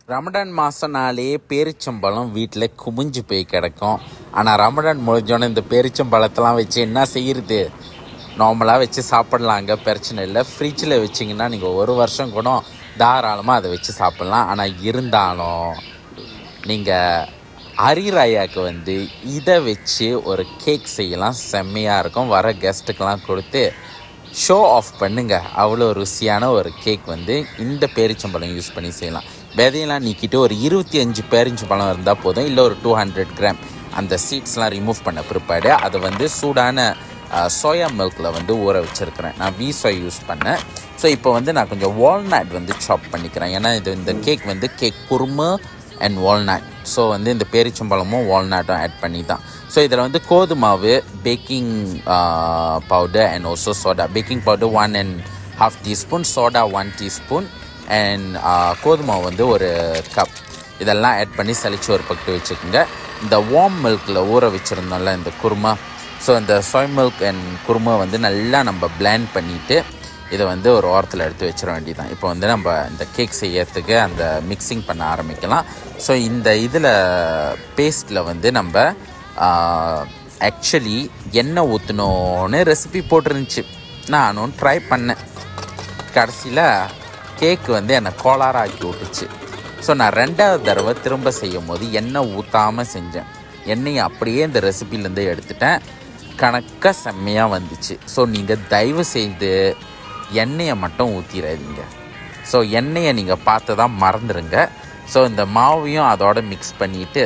ரமடான் மாதம்னாலே பேரிச்சம்பழம் வீட்டில் குமிஞ்சு போய் கிடக்கும் ஆனால் ரமடான் முடிஞ்சோன்னே இந்த பேரிச்சம்பழத்தெல்லாம் வச்சு என்ன செய்யறது நார்மலாக வச்சு சாப்பிட்லாங்க பிரச்சனை இல்லை ஃப்ரிட்ஜில் வச்சிங்கன்னா நீங்கள் ஒரு வருஷம் கூட தாராளமாக அதை வச்சு சாப்பிட்லாம் ஆனால் இருந்தாலும் நீங்கள் ஹரிராயாக்கு வந்து இதை வச்சு ஒரு கேக் செய்யலாம் செம்மையாக இருக்கும் வர கெஸ்ட்டுக்கெல்லாம் கொடுத்து ஷோ ஆஃப் பண்ணுங்க அவ்வளோ ருசியான ஒரு கேக் வந்து இந்த பேரிச்சம்பழம் யூஸ் பண்ணி செய்யலாம் விதையெல்லாம் நீக்கிட்டு ஒரு இருபத்தி அஞ்சு பேரிச்சம்பழம் இருந்தால் போதும் இல்லை ஒரு டூ ஹண்ட்ரட் கிராம் அந்த சீட்ஸ்லாம் ரிமூவ் பண்ண பிற்பாடு அதை வந்து சூடான சோயா மில்கில் வந்து ஊற வச்சுருக்கிறேன் நான் வீ சோய் யூஸ் பண்ணேன் ஸோ இப்போ வந்து நான் கொஞ்சம் வால்நட் வந்து சாப் பண்ணிக்கிறேன் ஏன்னா இது இந்த கேக் வந்து கேக் குருமா அண்ட் வால்நட் ஸோ வந்து இந்த பேரிச்சம்பழமும் வால்நட்டும் ஆட் பண்ணி தான் ஸோ இதில் வந்து கோதுமாவு baking powder and also soda baking powder one and half teaspoon soda one teaspoon and கோதுமாவு வந்து ஒரு கப் இதெல்லாம் ஆட் பண்ணி சலிச்சு ஒரு பக்கத்து வச்சுக்கோங்க இந்த வார்ம் மில்கில் ஊற வச்சுருந்தோம்ல இந்த குருமா ஸோ இந்த சோய் மில்க் அண்ட் குருமா வந்து நல்லா நம்ம பிளேண்ட் பண்ணிவிட்டு இதை வந்து ஒரு ஓரத்தில் எடுத்து வச்சிட வேண்டியதான் இப்போ வந்து நம்ம இந்த கேக் செய்யறதுக்கு அந்த மிக்சிங் பண்ண ஆரம்பிக்கலாம் ஸோ இந்த இதில் பேஸ்ட்டில் வந்து நம்ம ஆக்சுவலி எண்ணெய் ஊற்றணுன்னு ரெசிபி போட்டிருந்துச்சு நானும் ட்ரை பண்ணேன் கடைசியில் கேக் வந்து என்னை கோளாறாக்கி விட்டுச்சு ஸோ நான் ரெண்டாவது தடவை திரும்ப செய்யும் போது எண்ணெய் ஊற்றாமல் செஞ்சேன் எண்ணெயை அப்படியே இந்த ரெசிபிலேருந்து எடுத்துட்டேன் கணக்காக செம்மையாக வந்துச்சு ஸோ நீங்கள் தயவு செய்து எண்ணெயை மட்டும் ஊற்றிடாதீங்க ஸோ எண்ணெயை நீங்கள் பார்த்து தான் மறந்துடுங்க ஸோ இந்த மாவையும் அதோட மிக்ஸ் பண்ணிவிட்டு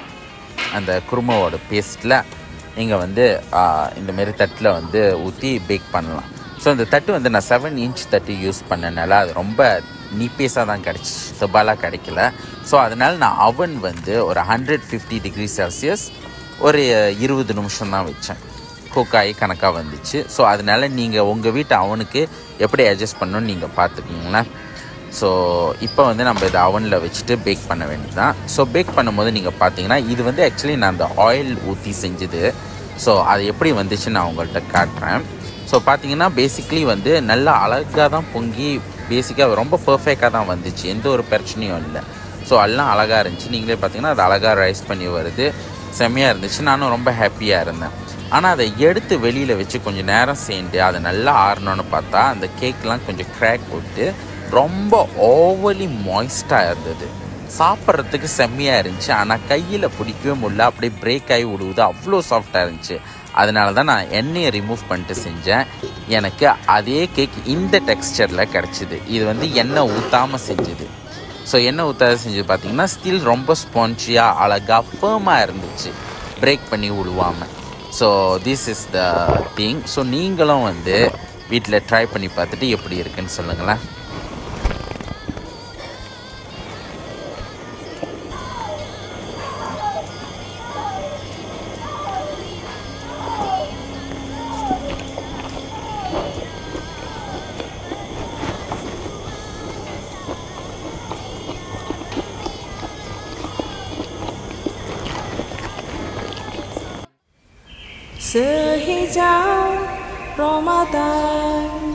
அந்த குருமாவோட பேஸ்ட்டில் நீங்கள் வந்து ஆ, இந்த மாதிரி தட்டில் வந்து ஊற்றி பேக் பண்ணலாம் ஸோ இந்த தட்டு வந்து நான் செவன் இன்ச் தட்டு யூஸ் பண்ணனால அது ரொம்ப நீப்பேஸாக தான் கிடச்சி தபாலாக கிடைக்கல ஸோ அதனால் நான் அவன் வந்து ஒரு ஹண்ட்ரட் ஃபிஃப்டி டிகிரி செல்சியஸ் ஒரு இருபது நிமிஷம் தான் வச்சேன் குக் ஆகி கணக்காக வந்துச்சு ஸோ அதனால் நீங்கள் உங்கள் வீட்டு அவனுக்கு எப்படி அட்ஜஸ்ட் பண்ணணும்னு நீங்கள் பார்த்துக்கோங்களேன் ஸோ இப்போ வந்து நம்ம இதை அவனில் வச்சுட்டு பேக் பண்ண வேண்டியதுதான் ஸோ பேக் பண்ணும்போது நீங்கள் பார்த்தீங்கன்னா இது வந்து ஆக்சுவலி நான் அந்த ஆயில் ஊற்றி செஞ்சது ஸோ அது எப்படி வந்துச்சு நான் உங்கள்கிட்ட காட்டுறேன் ஸோ பார்த்தீங்கன்னா பேசிக்லி வந்து நல்லா அழகாக தான் பொங்கி பேசிக்காக ரொம்ப பர்ஃபெக்டாக தான் வந்துச்சு எந்த ஒரு பிரச்சனையும் இல்லை ஸோ எல்லாம் அழகாக இருந்துச்சு நீங்களே பார்த்தீங்கன்னா அது அழகாக ரைஸ் பண்ணி வருது செம்மையாக இருந்துச்சு நானும் ரொம்ப ஹாப்பியாக இருந்தேன் ஆனால் அதை எடுத்து வெளியில் வச்சு கொஞ்சம் நேரம் சேர்ந்து அதை நல்லா ஆறணும்னு பார்த்தா அந்த கேக்லாம் கொஞ்சம் கிராக் விட்டு ரொம்ப ஓவலி மாய்ஸ்டாக இருந்தது சாப்பிட்றதுக்கு செம்மையாக இருந்துச்சு ஆனால் கையில் பிடிக்கவே முடியல அப்படியே பிரேக் ஆகி விடுவது அவ்வளோ சாஃப்டாக இருந்துச்சு அதனால தான் நான் எண்ணெயை ரிமூவ் பண்ணிட்டு செஞ்சேன் எனக்கு அதே கேக் இந்த டெக்ஸ்டரில் கிடச்சிது இது வந்து எண்ணெய் ஊற்றாமல் செஞ்சது ஸோ எண்ணெய் ஊற்றாத செஞ்சது பார்த்தீங்கன்னா ஸ்டில் ரொம்ப ஸ்பான்ச்சியாக அழகாக ஃபேமாக இருந்துச்சு பிரேக் பண்ணி விடுவாமல் so this is the thing so நீங்களும் வந்து வீட்டில் ட்ரை பண்ணி பார்த்துட்டு எப்படி இருக்குன்னு சொல்லுங்களேன் Sehijau Ramadan